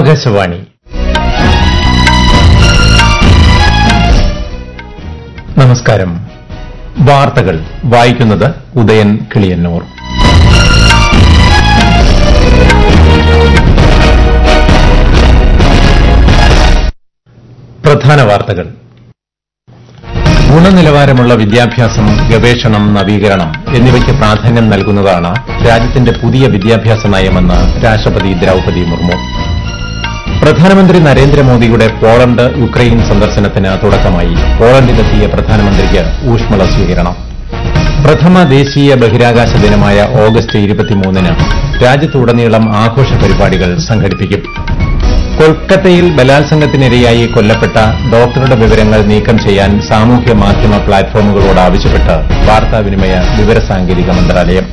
ആകാശവാണി നമസ്കാരം വാർത്തകൾ വായിക്കുന്നത് ഉദയൻ കിളിയന്നൂർ പ്രധാന വാർത്തകൾ ഗുണനിലവാരമുള്ള വിദ്യാഭ്യാസം ഗവേഷണം നവീകരണം എന്നിവയ്ക്ക് പ്രാധാന്യം നൽകുന്നതാണ് രാജ്യത്തിന്റെ പുതിയ വിദ്യാഭ്യാസ നയമെന്ന് രാഷ്ട്രപതി ദ്രൌപദി മുർമു പ്രധാനമന്ത്രി നരേന്ദ്രമോദിയുടെ പോളണ്ട് യുക്രൈൻ സന്ദർശനത്തിന് തുടക്കമായി പോളണ്ടിലെത്തിയ പ്രധാനമന്ത്രിക്ക് ഊഷ്മള സ്വീകരണം പ്രഥമ ദേശീയ ബഹിരാകാശ ദിനമായ ഓഗസ്റ്റ് ഇരുപത്തിമൂന്നിന് രാജ്യത്തുടനീളം ആഘോഷ പരിപാടികൾ സംഘടിപ്പിക്കും കൊൽക്കത്തയിൽ ബലാത്സംഗത്തിനിരയായി കൊല്ലപ്പെട്ട ഡോക്ടറുടെ വിവരങ്ങൾ നീക്കം ചെയ്യാൻ സാമൂഹ്യ മാധ്യമ പ്ലാറ്റ്ഫോമുകളോട് ആവശ്യപ്പെട്ട് വാർത്താവിനിമയ വിവരസാങ്കേതിക മന്ത്രാലയം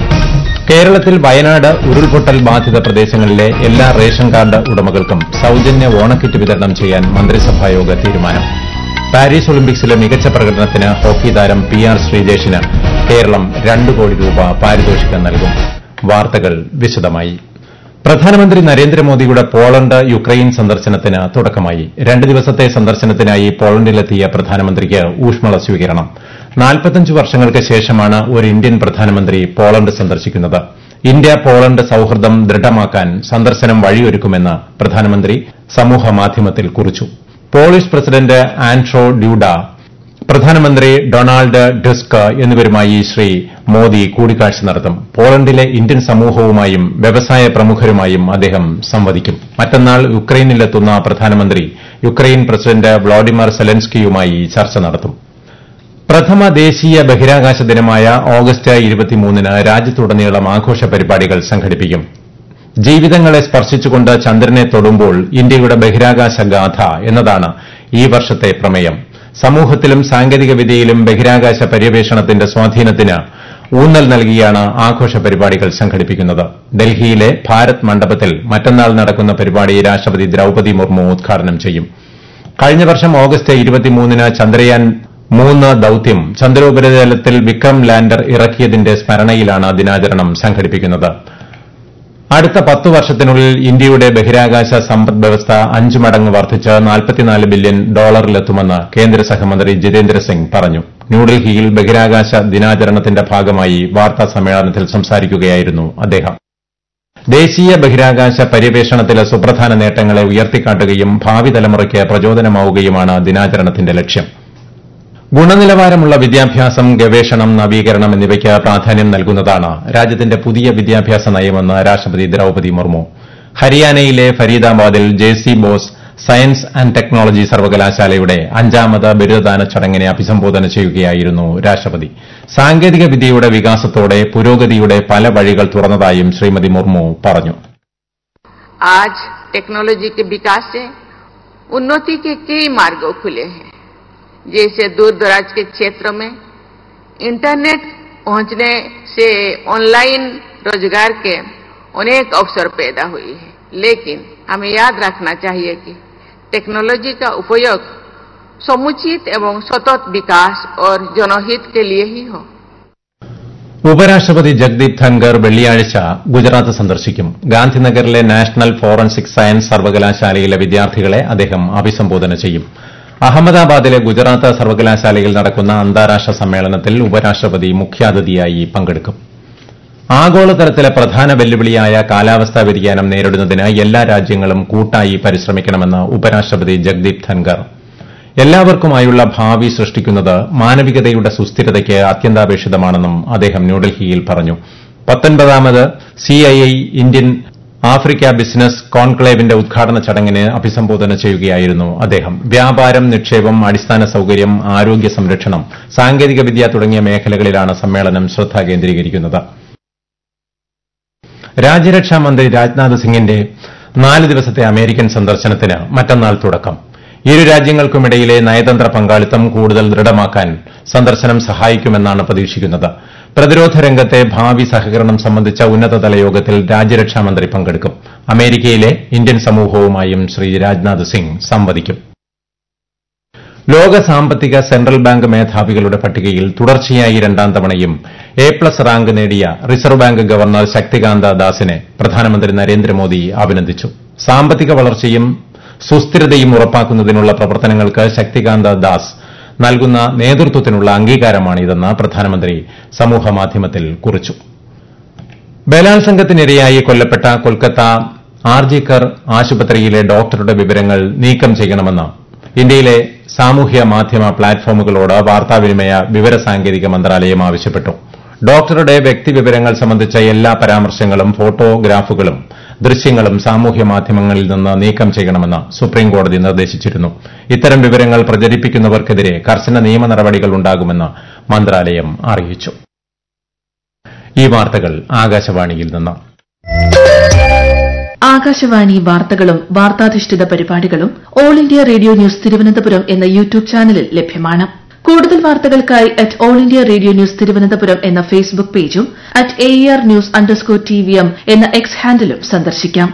കേരളത്തിൽ വയനാട് ഉരുൾപൊട്ടൽ ബാധിത പ്രദേശങ്ങളിലെ എല്ലാ റേഷൻ കാർഡ് ഉടമകൾക്കും സൌജന്യ ഓണക്കിറ്റ് വിതരണം ചെയ്യാൻ മന്ത്രിസഭായോഗ തീരുമാനം പാരീസ് ഒളിമ്പിക്സിലെ മികച്ച പ്രകടനത്തിന് ഹോക്കി താരം പി ആർ ശ്രീജേഷിന് കേരളം രണ്ട് കോടി രൂപ പാരിതോഷികം നൽകും വാർത്തകൾ വിശദമായി പ്രധാനമന്ത്രി നരേന്ദ്രമോദിയുടെ പോളണ്ട് യുക്രൈൻ സന്ദർശനത്തിന് തുടക്കമായി രണ്ട് ദിവസത്തെ സന്ദർശനത്തിനായി പോളണ്ടിലെത്തിയ പ്രധാനമന്ത്രിക്ക് ഊഷ്മള സ്വീകരണം നാൽപ്പത്തഞ്ച് വർഷങ്ങൾക്ക് ശേഷമാണ് ഒരു ഇന്ത്യൻ പ്രധാനമന്ത്രി പോളണ്ട് സന്ദർശിക്കുന്നത് ഇന്ത്യ പോളണ്ട് സൌഹൃദം ദൃഢമാക്കാൻ സന്ദർശനം വഴിയൊരുക്കുമെന്ന് പ്രധാനമന്ത്രി സമൂഹമാധ്യമത്തിൽ കുറിച്ചു പോളിഷ് പ്രസിഡന്റ് ആൻഡ്രോ ഡ്യൂഡ പ്രധാനമന്ത്രി ഡൊണാൾഡ് ഡസ്ക് എന്നിവരുമായി ശ്രീ മോദി കൂടിക്കാഴ്ച നടത്തും പോളണ്ടിലെ ഇന്ത്യൻ സമൂഹവുമായും വ്യവസായ പ്രമുഖരുമായും അദ്ദേഹം സംവദിക്കും മറ്റന്നാൾ യുക്രൈനിലെത്തുന്ന പ്രധാനമന്ത്രി യുക്രൈൻ പ്രസിഡന്റ് വ്ളാഡിമർ സെലൻസ്കിയുമായി ചർച്ച നടത്തും പ്രഥമ ദേശീയ ബഹിരാകാശ ദിനമായ ഓഗസ്റ്റ് ഇരുപത്തിമൂന്നിന് രാജ്യത്തുടനീളം ആഘോഷ പരിപാടികൾ സംഘടിപ്പിക്കും ജീവിതങ്ങളെ സ്പർശിച്ചുകൊണ്ട് ചന്ദ്രനെ തൊടുമ്പോൾ ഇന്ത്യയുടെ ബഹിരാകാശ ഗാഥ എന്നതാണ് ഈ വർഷത്തെ പ്രമേയം സമൂഹത്തിലും സാങ്കേതികവിദ്യയിലും ബഹിരാകാശ പര്യവേഷണത്തിന്റെ സ്വാധീനത്തിന് ഊന്നൽ നൽകിയാണ് ആഘോഷ പരിപാടികൾ സംഘടിപ്പിക്കുന്നത് ഡൽഹിയിലെ ഭാരത് മണ്ഡപത്തിൽ മറ്റന്നാൾ നടക്കുന്ന പരിപാടി രാഷ്ട്രപതി ദ്രൌപദി മുർമു ഉദ്ഘാടനം ചെയ്യും കഴിഞ്ഞ വർഷം ഓഗസ്റ്റ് ഇരുപത്തിമൂന്നിന് ചന്ദ്രയാൻ മൂന്ന് ദൌത്യം ചന്ദ്രോപരിതലത്തിൽ വിക്രം ലാൻഡർ ഇറക്കിയതിന്റെ സ്മരണയിലാണ് ദിനാചരണം സംഘടിപ്പിക്കുന്നത് അടുത്ത പത്തു വർഷത്തിനുള്ളിൽ ഇന്ത്യയുടെ ബഹിരാകാശ സമ്പദ് വ്യവസ്ഥ അഞ്ച് മടങ്ങ് വർദ്ധിച്ച് നാൽപ്പത്തിനാല് ബില്യൺ ഡോളറിലെത്തുമെന്ന് കേന്ദ്ര സഹമന്ത്രി ജിതേന്ദ്ര സിംഗ് പറഞ്ഞു ന്യൂഡൽഹിയിൽ ബഹിരാകാശ ദിനാചരണത്തിന്റെ ഭാഗമായി വാർത്താ സമ്മേളനത്തിൽ സംസാരിക്കുകയായിരുന്നു അദ്ദേഹം ദേശീയ ബഹിരാകാശ പര്യവേഷണത്തിലെ സുപ്രധാന നേട്ടങ്ങളെ ഉയർത്തിക്കാട്ടുകയും ഭാവി തലമുറയ്ക്ക് പ്രചോദനമാവുകയുമാണ് ദിനാചരണത്തിന്റെ ലക്ഷ്യം ഗുണനിലവാരമുള്ള വിദ്യാഭ്യാസം ഗവേഷണം നവീകരണം എന്നിവയ്ക്ക് പ്രാധാന്യം നൽകുന്നതാണ് രാജ്യത്തിന്റെ പുതിയ വിദ്യാഭ്യാസ നയമെന്ന് രാഷ്ട്രപതി ദ്രൌപദി മുർമു ഹരിയാനയിലെ ഫരീദാബാദിൽ J C Bose science and technology സർവകലാശാലയുടെ അഞ്ചാമത് ബിരുദദാന ചടങ്ങിനെ അഭിസംബോധന ചെയ്യുകയായിരുന്നു രാഷ്ട്രപതി സാങ്കേതിക വിദ്യയുടെ വികാസത്തോടെ പുരോഗതിയുടെ പല വഴികൾ തുറന്നതായും ശ്രീമതി മുർമു പറഞ്ഞു आज टेक्नोलॉजी के विकास से उन्नति के कई मार्ग खुले हैं जैसे दूर दराज के क्षेत्रों में इंटरनेट पहुंचने से ऑनलाइन रोजगार के अनेक अवसर पैदा हुए हैं लेकिन हमें याद रखना चाहिए कि टेक्नोलॉजी का उपयोग समुचित एवं सतत विकास और जनहित के लिए ही हो ഉപരാഷ്ട്രപതി ജഗ്ദീപ് ധൻകർ വെള്ളിയാഴ്ച ഗുജറാത്ത് സന്ദർശിക്കും ഗാന്ധിനഗറിലെ നാഷണൽ ഫോറൻസിക് സയൻസ് സർവകലാശാലയിലെ വിദ്യാർത്ഥികളെ അദ്ദേഹം അഭിസംബോധന ചെയ്യും അഹമ്മദാബാദിലെ ഗുജറാത്ത് സർവകലാശാലയിൽ നടക്കുന്ന അന്താരാഷ്ട്ര സമ്മേളനത്തിൽ ഉപരാഷ്ട്രപതി മുഖ്യാതിഥിയായി പങ്കെടുക്കും ആഗോളതലത്തിലെ പ്രധാന വെല്ലുവിളിയായ കാലാവസ്ഥാ വ്യതിയാനം നേരിടുന്നതിന് എല്ലാ രാജ്യങ്ങളും കൂട്ടായി പരിശ്രമിക്കണമെന്ന് ഉപരാഷ്ട്രപതി ജഗ്ദീപ് ധൻകർ എല്ലാവർക്കുമായുള്ള ഭാവി സൃഷ്ടിക്കുന്നത് മാനവികതയുടെ സുസ്ഥിരതയ്ക്ക് അത്യന്താപേക്ഷിതമാണെന്നും അദ്ദേഹം ന്യൂഡൽഹിയിൽ പറഞ്ഞു പത്തൊൻപതാമത് സിഐഐ ഇന്ത്യൻ ആഫ്രിക്ക ബിസിനസ് കോൺക്ലേവിന്റെ ഉദ്ഘാടന ചടങ്ങിനെ അഭിസംബോധന ചെയ്യുകയായിരുന്നു അദ്ദേഹം വ്യാപാരം നിക്ഷേപം അടിസ്ഥാന സൌകര്യം ആരോഗ്യ സംരക്ഷണം സാങ്കേതികവിദ്യ തുടങ്ങിയ മേഖലകളിലാണ് സമ്മേളനം ശ്രദ്ധ കേന്ദ്രീകരിക്കുന്നത് രാജ്യരക്ഷാ മന്ത്രി രാജ്നാഥ് സിംഗിന്റെ നാല് ദിവസത്തെ അമേരിക്കൻ സന്ദർശനത്തിന് മറ്റന്നാൾ തുടക്കം ഇരു രാജ്യങ്ങൾക്കുമിടയിലെ നയതന്ത്ര പങ്കാളിത്തം കൂടുതൽ ദൃഢമാക്കാൻ സന്ദർശനം സഹായിക്കുമെന്നാണ് പ്രതീക്ഷിക്കുന്നത് പ്രതിരോധ രംഗത്തെ ഭാവി സഹകരണം സംബന്ധിച്ച ഉന്നതതല യോഗത്തിൽ രാജ്യരക്ഷാമന്ത്രി പങ്കെടുക്കും അമേരിക്കയിലെ ഇന്ത്യൻ സമൂഹവുമായും ശ്രീ രാജ്നാഥ് സിംഗ് സംവദിക്കും ലോക സാമ്പത്തിക സെൻട്രൽ ബാങ്ക് മേധാവികളുടെ പട്ടികയിൽ തുടർച്ചയായി രണ്ടാം തവണയും എ പ്ലസ് റാങ്ക് നേടിയ റിസർവ് ബാങ്ക് ഗവർണർ ശക്തികാന്ത ദാസിനെ പ്രധാനമന്ത്രി നരേന്ദ്രമോദി അഭിനന്ദിച്ചു സാമ്പത്തിക വളർച്ചയും സുസ്ഥിരതയും ഉറപ്പാക്കുന്നതിനുള്ള പ്രവർത്തനങ്ങൾക്ക് ശക്തികാന്ത ദാസ് നൽകുന്ന നേതൃത്വത്തിനുള്ള അംഗീകാരമാണിതെന്ന് പ്രധാനമന്ത്രി സമൂഹമാധ്യമത്തിൽ കുറിച്ചു ബലാത്സംഗത്തിനിരയായി കൊല്ലപ്പെട്ട കൊൽക്കത്ത ആർജിക്കർ ആശുപത്രിയിലെ ഡോക്ടറുടെ വിവരങ്ങൾ നീക്കം ചെയ്യണമെന്ന് ഇന്ത്യയിലെ സാമൂഹ്യ മാധ്യമ പ്ലാറ്റ്ഫോമുകളോട് വാർത്താവിനിമയ വിവരസാങ്കേതിക മന്ത്രാലയം ആവശ്യപ്പെട്ടു ഡോക്ടറുടെ വ്യക്തിവിവരങ്ങൾ സംബന്ധിച്ച എല്ലാ പരാമർശങ്ങളും ഫോട്ടോഗ്രാഫുകളും ദൃശ്യങ്ങളും സാമൂഹ്യ മാധ്യമങ്ങളിൽ നിന്ന് നീക്കം ചെയ്യണമെന്ന് സുപ്രീംകോടതി നിർദ്ദേശിച്ചിരുന്നു ഇത്തരം വിവരങ്ങൾ പ്രചരിപ്പിക്കുന്നവർക്കെതിരെ കർശന നിയമ നടപടികൾ ഉണ്ടാകുമെന്ന് മന്ത്രാലയം അറിയിച്ചു ഈ വാർത്തകൾ ആകാശവാണിയിൽ നിന്ന് ആകാശവാണി വാർത്തകളും വാർത്താധിഷ്ഠിത പരിപാടികളും All India Radio news Thiruvananthapuram എന്ന യൂട്യൂബ് ചാനലിൽ ലഭ്യമാണ് കൂടുതൽ വാർത്തകൾക്കായി at All India Radio news Thiruvananthapuram എന്ന ഫേസ്ബുക്ക് പേജും at A R news underscore T V M എന്ന എക്സ് ഹാൻഡിലും സന്ദർശിക്കാം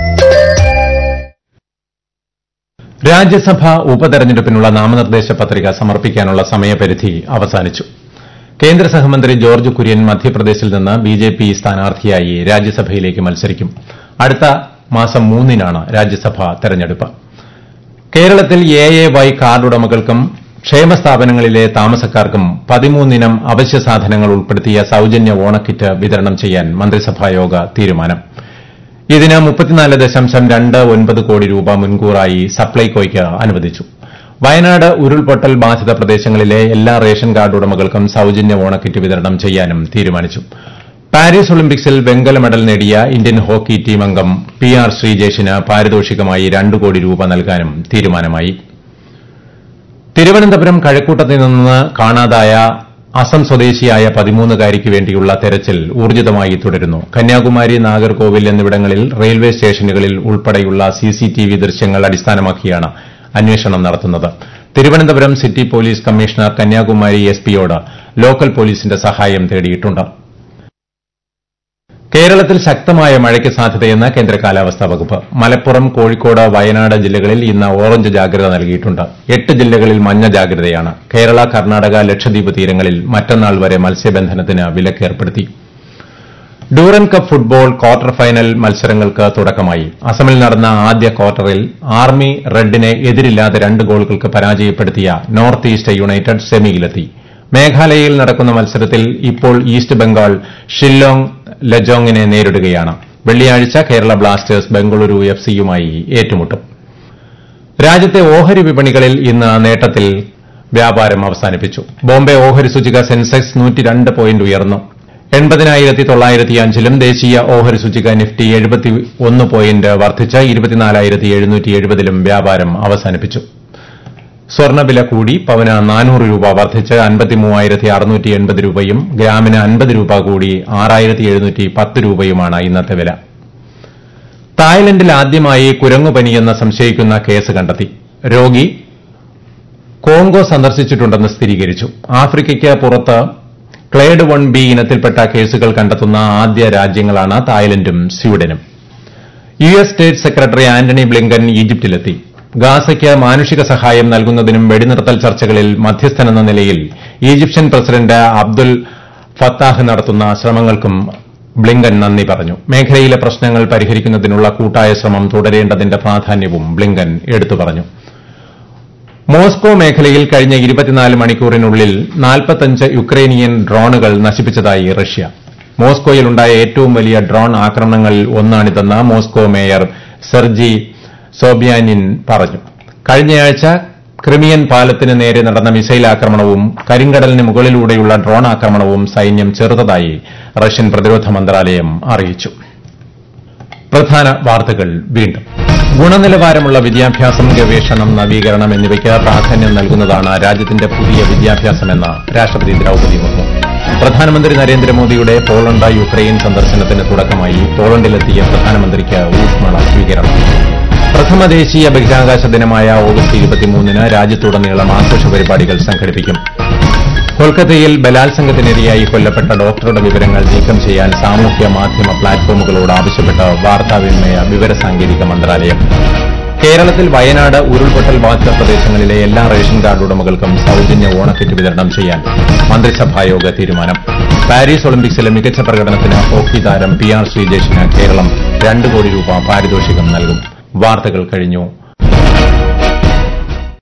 രാജ്യസഭ ഉപതെരഞ്ഞെടുപ്പിനുള്ള നാമനിർദ്ദേശ പത്രിക സമർപ്പിക്കാനുള്ള സമയപരിധി അവസാനിച്ചു കേന്ദ്ര സഹമന്ത്രി ജോർജ് കുര്യൻ മധ്യപ്രദേശിൽ നിന്ന് ബിജെപി സ്ഥാനാർത്ഥിയായി രാജ്യസഭയിലേക്ക് മത്സരിക്കും അടുത്ത മാസം മൂന്നിനാണ് രാജ്യസഭാ തെരഞ്ഞെടുപ്പ് കേരളത്തിൽ എ എ വൈ കാർഡുടമകൾക്കും ക്ഷേമസ്ഥാപനങ്ങളിലെ താമസക്കാർക്കും പതിമൂന്നിനം അവശ്യ സാധനങ്ങൾ ഉൾപ്പെടുത്തിയ സൌജന്യ ഓണക്കിറ്റ് വിതരണം ചെയ്യാൻ മന്ത്രിസഭായോഗ തീരുമാനം ഇതിന് മുപ്പത്തിനാല് ദശാംശം രണ്ട് ഒൻപത് കോടി രൂപ മുൻകൂറായി സപ്ലൈകോയ്ക്ക് അനുവദിച്ചു വയനാട് ഉരുൾപൊട്ടൽ ബാധിത പ്രദേശങ്ങളിലെ എല്ലാ റേഷൻ കാർഡ് ഉടമകൾക്കും സൌജന്യ ഓണക്കിറ്റ് വിതരണം ചെയ്യാനും തീരുമാനിച്ചു പാരീസ് ഒളിമ്പിക്സിൽ വെങ്കല മെഡൽ നേടിയ ഇന്ത്യൻ ഹോക്കി ടീം അംഗം പി ആർ ശ്രീജേഷിന് പാരിതോഷികമായി രണ്ട് കോടി രൂപ നൽകാനും തീരുമാനമായി തിരുവനന്തപുരം കഴക്കൂട്ടത്ത് നിന്ന് കാണാതായ അസം സ്വദേശിയായ പതിമൂന്നുകാരിക്ക് വേണ്ടിയുള്ള തെരച്ചിൽ ഊർജിതമായി തുടരുന്നു കന്യാകുമാരി നാഗർകോവിൽ എന്നിവിടങ്ങളിൽ റെയിൽവേ സ്റ്റേഷനുകളിൽ ഉൾപ്പെടെയുള്ള സിസിടിവി ദൃശ്യങ്ങൾ അടിസ്ഥാനമാക്കിയാണ് അന്വേഷണം നടത്തുന്നത് Thiruvananthapuram city police commissioner Kanyakumari എസ്പിയോട് ലോക്കൽ പോലീസിന്റെ സഹായം തേടിയിട്ടുണ്ട് കേരളത്തിൽ ശക്തമായ മഴയ്ക്ക് സാധ്യതയെന്ന് കേന്ദ്ര കാലാവസ്ഥാ വകുപ്പ് മലപ്പുറം കോഴിക്കോട് വയനാട് ജില്ലകളിൽ ഇന്ന് ഓറഞ്ച് ജാഗ്രത നൽകിയിട്ടുണ്ട് എട്ട് ജില്ലകളിൽ മഞ്ഞ ജാഗ്രതയാണ് കേരള കർണാടക ലക്ഷദ്വീപ് തീരങ്ങളിൽ മറ്റന്നാൾ വരെ മത്സ്യബന്ധനത്തിന് വിലക്കേർപ്പെടുത്തി Durand cup football quarter final മത്സരങ്ങൾക്ക് തുടക്കമായി അസമിൽ നടന്ന ആദ്യ ക്വാർട്ടറിൽ ആർമി റെഡിനെ എതിരില്ലാതെ രണ്ട് ഗോളുകൾക്ക് പരാജയപ്പെടുത്തിയ നോർത്ത് ഈസ്റ്റ് യുണൈറ്റഡ് സെമിയിലെത്തി മേഘാലയയിൽ നടക്കുന്ന മത്സരത്തിൽ ഇപ്പോൾ ഈസ്റ്റ് ബംഗാൾ ഷില്ലോങ് ലജോങ്ങിനെ നേരിടുകയാണ് വെള്ളിയാഴ്ച കേരള ബ്ലാസ്റ്റേഴ്സ് ബംഗളൂരു എഫ് സിയുമായി ഏറ്റുമുട്ടും രാജ്യത്തെ ഓഹരി വിപണികളിൽ ഇന്ന് നേട്ടത്തിൽ വ്യാപാരം അവസാനിപ്പിച്ചു ബോംബെ ഓഹരി സൂചിക സെൻസെക്സ് നൂറ്റിരണ്ട് പോയിന്റ് ഉയർന്നു എൺപതിനായിരത്തി തൊള്ളായിരത്തി അഞ്ചിലും ദേശീയ ഓഹരി സൂചിക നിഫ്റ്റി എഴുപത്തി ഒന്ന് പോയിന്റ് വർദ്ധിച്ച് ഇരുപത്തിനാലായിരത്തി എഴുന്നൂറ്റി എഴുപതിലും വ്യാപാരം അവസാനിപ്പിച്ചു സ്വർണ്ണവില കൂടി പവന് നാനൂറ് രൂപ വർദ്ധിച്ച് അൻപത്തിമൂവായിരത്തി അറുന്നൂറ്റി എൺപത് രൂപയും ഗ്രാമിന് അൻപത് രൂപ കൂടി ആറായിരത്തി എഴുന്നൂറ്റി പത്ത് രൂപയുമാണ് ഇന്നത്തെ വില തായ്ലൻഡിൽ ആദ്യമായി കുരങ്ങുപനിയെന്ന് സംശയിക്കുന്ന കേസ് കണ്ടെത്തി രോഗി കോങ്കോ സന്ദർശിച്ചിട്ടുണ്ടെന്ന് സ്ഥിരീകരിച്ചു ആഫ്രിക്കയ്ക്ക് പുറത്ത് ക്ലേഡ് വൺ ബി ഇനത്തിൽപ്പെട്ട കേസുകൾ കണ്ടെത്തുന്ന ആദ്യ രാജ്യങ്ങളാണ് തായ്ലൻഡും സ്വീഡനും U S state secretary Antony Blinken ഈജിപ്തിലെത്തി ഗാസയ്ക്ക് മാനുഷിക സഹായം നൽകുന്നതിനും വെടിനിർത്തൽ ചർച്ചകളിൽ മധ്യസ്ഥനെന്ന നിലയിൽ ഈജിപ്ഷ്യൻ പ്രസിഡന്റ് അബ്ദുൽ ഫത്താഹ് നടത്തുന്ന ശ്രമങ്ങൾക്കും ബ്ലിങ്കൻ നന്ദി പറഞ്ഞു മേഖലയിലെ പ്രശ്നങ്ങൾ പരിഹരിക്കുന്നതിനുള്ള കൂട്ടായ ശ്രമം തുടരേണ്ടതിന്റെ പ്രാധാന്യവും ബ്ലിങ്കൻ എടുത്തു പറഞ്ഞു മോസ്കോ മേഖലയിൽ കഴിഞ്ഞ ഇരുപത്തിനാല് മണിക്കൂറിനുള്ളിൽ നാൽപ്പത്തഞ്ച് യുക്രൈനിയൻ ഡ്രോണുകൾ നശിപ്പിച്ചതായി റഷ്യ മോസ്കോയിലുണ്ടായ ഏറ്റവും വലിയ ഡ്രോൺ ആക്രമണങ്ങളിൽ ഒന്നാണിതെന്ന് മോസ്കോ മേയർ സെർജി സോബിയാനിൻ പറഞ്ഞു കഴിഞ്ഞയാഴ്ച ക്രിമിയൻ പാലത്തിന് നേരെ നടന്ന മിസൈൽ ആക്രമണവും കരിങ്കടലിന് മുകളിലൂടെയുള്ള ഡ്രോൺ ആക്രമണവും സൈന്യം ചെറുതതായി റഷ്യൻ പ്രതിരോധ മന്ത്രാലയം അറിയിച്ചു പ്രധാന വാർത്തകൾ വീണ്ടും ഗുണനിലവാരമുള്ള വിദ്യാഭ്യാസം ഗവേഷണം നവീകരണം എന്നിവയ്ക്ക് പ്രാധാന്യം നൽകുന്നതാണ് രാജ്യത്തിന്റെ പുതിയ വിദ്യാഭ്യാസമെന്ന് രാഷ്ട്രപതി ദ്രൌപദി മുർമു പ്രധാനമന്ത്രി നരേന്ദ്രമോദിയുടെ പോളണ്ട് യുക്രൈൻ സന്ദർശനത്തിന് തുടക്കമായി പോളണ്ടിലെത്തിയ പ്രധാനമന്ത്രിക്ക് ഊഷ്മള സ്വീകരണം പ്രഥമ ദേശീയ ബഹിരാകാശ ദിനമായ ഓഗസ്റ്റ് ഇരുപത്തിമൂന്നിന് രാജ്യത്തുടനീളം ആഘോഷ പരിപാടികൾ സംഘടിപ്പിക്കും കൊൽക്കത്തയിൽ ബലാത്സംഗത്തിനിരയായി കൊല്ലപ്പെട്ട ഡോക്ടറുടെ വിവരങ്ങൾ നീക്കം ചെയ്യാൻ സാമൂഹ്യ മാധ്യമ പ്ലാറ്റ്ഫോമുകളോട് ആവശ്യപ്പെട്ട് വാർത്താവിനിമയ വിവരസാങ്കേതിക മന്ത്രാലയം കേരളത്തിൽ വയനാട് ഉരുൾപൊട്ടൽ ബാധിത പ്രദേശങ്ങളിലെ എല്ലാ റേഷൻ കാർഡ് ഉടമകൾക്കും സൌജന്യ ഓണക്കിറ്റ് വിതരണം ചെയ്യാൻ മന്ത്രിസഭായോഗ തീരുമാനം പാരീസ് ഒളിമ്പിക്സിലെ മികച്ച പ്രകടനത്തിന് ഹോക്കി താരം പി ആർ ശ്രീജേഷിന് കേരളം രണ്ട് കോടി രൂപ പാരിതോഷികം നൽകും വാർത്തകൾ കഴിഞ്ഞു